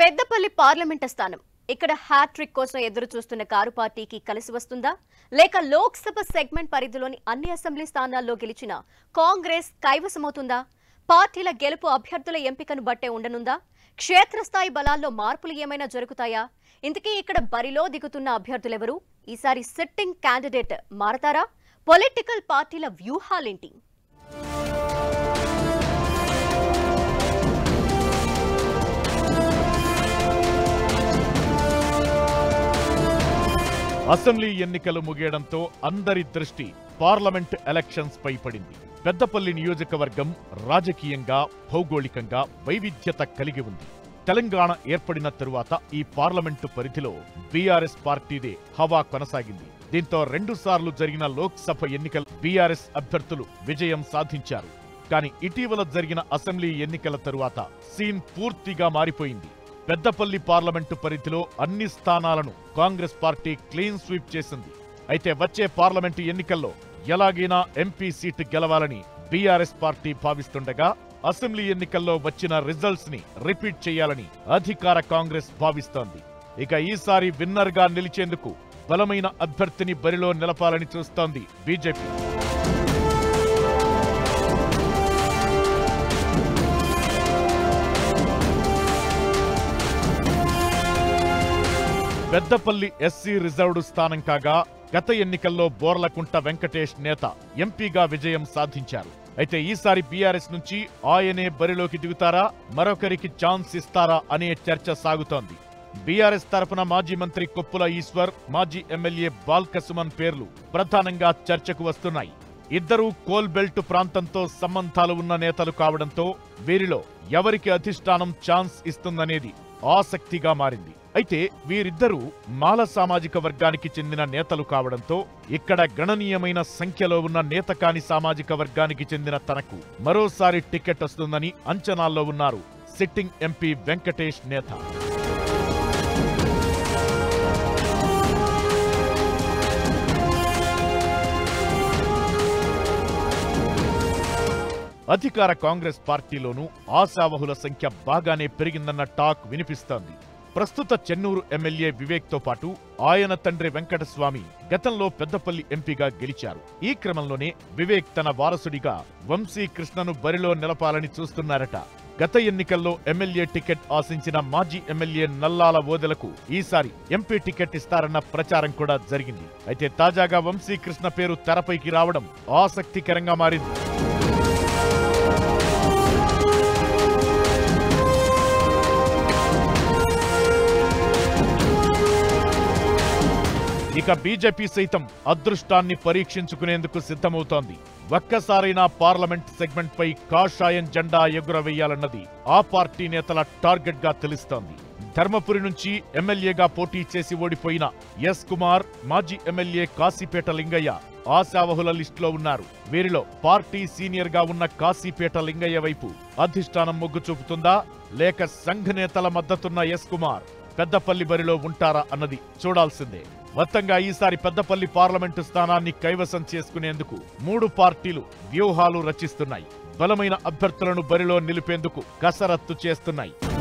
Peddapalli parliament స్థానం ఇక్కడ hat trick కోసం ఎదురు చూస్తున్న కారు పార్టీకి కలిసి వస్తుందా లేక లోక్సభ సెగ్మెంట్ పరిధిలోని అన్ని అసెంబ్లీ స్థానాల్లో గెలిచిన కాంగ్రెస్ కైవసమవుతుందా పార్టీల గెలుపు అభ్యర్థుల ఎంపికను బట్టే ఉండనుందా క్షేత్రస్థాయి బలాల్లో మార్పులు ఏమైనా జరుగుతాయా ఇంతకీ ఇక్కడ బరిలో దిగుతున్న అభ్యర్థులెవరు ఈసారి సిట్టింగ్ క్యాండిడేట్ మారతారా పొలిటికల్ పార్టీల వ్యూహాలేంటి అసెంబ్లీ ఎన్నికలు ముగియడంతో అందరి దృష్టి పార్లమెంట్ ఎలక్షన్స్ పై పడింది పెద్దపల్లి నియోజకవర్గం రాజకీయంగా భౌగోళికంగా వైవిధ్యత కలిగి ఉంది తెలంగాణ ఏర్పడిన తరువాత ఈ పార్లమెంటు పరిధిలో బీఆర్ఎస్ పార్టీదే హవా కొనసాగింది దీంతో రెండుసార్లు జరిగిన లోక్సభ ఎన్నికల బీఆర్ఎస్ అభ్యర్థులు విజయం సాధించారు కానీ ఇటీవల జరిగిన అసెంబ్లీ ఎన్నికల తరువాత సీన్ పూర్తిగా మారిపోయింది పెద్దపల్లి పార్లమెంటు పరిధిలో అన్ని స్థానాలను కాంగ్రెస్ పార్టీ క్లీన్ స్వీప్ చేసింది అయితే వచ్చే పార్లమెంటు ఎన్నికల్లో ఎలాగైనా ఎంపీ సీటు గెలవాలని బీఆర్ఎస్ పార్టీ భావిస్తుండగా అసెంబ్లీ ఎన్నికల్లో వచ్చిన రిజల్ట్స్ ని రిపీట్ చేయాలని అధికార కాంగ్రెస్ భావిస్తోంది ఇక ఈసారి విన్నర్ గా నిలిచేందుకు బలమైన అభ్యర్థిని బరిలో నిలపాలని చూస్తోంది బీజేపీ పెద్దపల్లి ఎస్సీ రిజర్వ్డ్ స్థానం కాగా గత ఎన్నికల్లో బోర్లకుంట వెంకటేష్ నేత ఎంపీగా విజయం సాధించారు అయితే ఈసారి బీఆర్ఎస్ నుంచి ఆయనే బరిలోకి దిగుతారా మరొకరికి ఛాన్స్ ఇస్తారా అనే చర్చ సాగుతోంది బీఆర్ఎస్ తరపున మాజీ మంత్రి కొప్పుల ఈశ్వర్ మాజీ ఎమ్మెల్యే బాల్క సుమన్ పేర్లు ప్రధానంగా చర్చకు వస్తున్నాయి ఇద్దరూ కోల్ బెల్ట్ ప్రాంతంతో సంబంధాలు ఉన్న నేతలు కావడంతో వీరిలో ఎవరికి అధిష్టానం ఛాన్స్ ఇస్తుందనేది ఆసక్తిగా మారింది అయితే వీరిద్దరూ మాల సామాజిక వర్గానికి చెందిన నేతలు కావడంతో ఇక్కడ గణనీయమైన సంఖ్యలో ఉన్న నేత కాని సామాజిక వర్గానికి చెందిన తనకు మరోసారి టికెట్ వస్తుందని అంచనాల్లో ఉన్నారు సిట్టింగ్ ఎంపీ వెంకటేష్ నేత అధికార కాంగ్రెస్ పార్టీలోనూ ఆశావహుల సంఖ్య బాగానే పెరిగిందన్న టాక్ వినిపిస్తోంది ప్రస్తుత చెన్నూరు ఎమ్మెల్యే వివేక్ తో పాటు ఆయన తండ్రి వెంకటస్వామి గతంలో పెద్దపల్లి ఎంపీగా గెలిచారు ఈ క్రమంలోనే వివేక్ తన వారసుడిగా వంశీ కృష్ణను బరిలో నిలపాలని చూస్తున్నారట గత ఎన్నికల్లో ఎమ్మెల్యే టికెట్ ఆశించిన మాజీ ఎమ్మెల్యే నల్లాల ఓదెలకు ఈసారి ఎంపీ టికెట్ ఇస్తారన్న ప్రచారం కూడా జరిగింది అయితే తాజాగా వంశీ కృష్ణ పేరు తెరపైకి రావడం ఆసక్తికరంగా మారింది ఇక బీజేపీ సైతం అదృష్టాన్ని పరీక్షించుకునేందుకు సిద్ధమవుతోంది ఒక్కసారైనా పార్లమెంట్ సెగ్మెంట్ పై కాషాయం జెండా ఎగురవేయాలన్నది ఆ పార్టీ నేతల టార్గెట్ గా తెలుస్తోంది ధర్మపురి నుంచి ఎమ్మెల్యేగా పోటీ చేసి ఓడిపోయిన ఎస్ కుమార్ మాజీ ఎమ్మెల్యే కాశీపేట లింగయ్య ఆశావహుల లిస్టులో ఉన్నారు వీరిలో పార్టీ సీనియర్ గా ఉన్న కాశీపేట లింగయ్య వైపు అధిష్టానం మొగ్గు చూపుతుందా లేక సంఘ నేతల మద్దతున్న ఎస్ కుమార్ పెద్దపల్లి బరిలో ఉంటారా అన్నది చూడాల్సిందే మొత్తంగా ఈసారి పెద్దపల్లి పార్లమెంటు స్థానాన్ని కైవసం చేసుకునేందుకు మూడు పార్టీలు వ్యూహాలు రచిస్తున్నాయి బలమైన అభ్యర్థులను బరిలో నిలిపేందుకు కసరత్తు చేస్తున్నాయి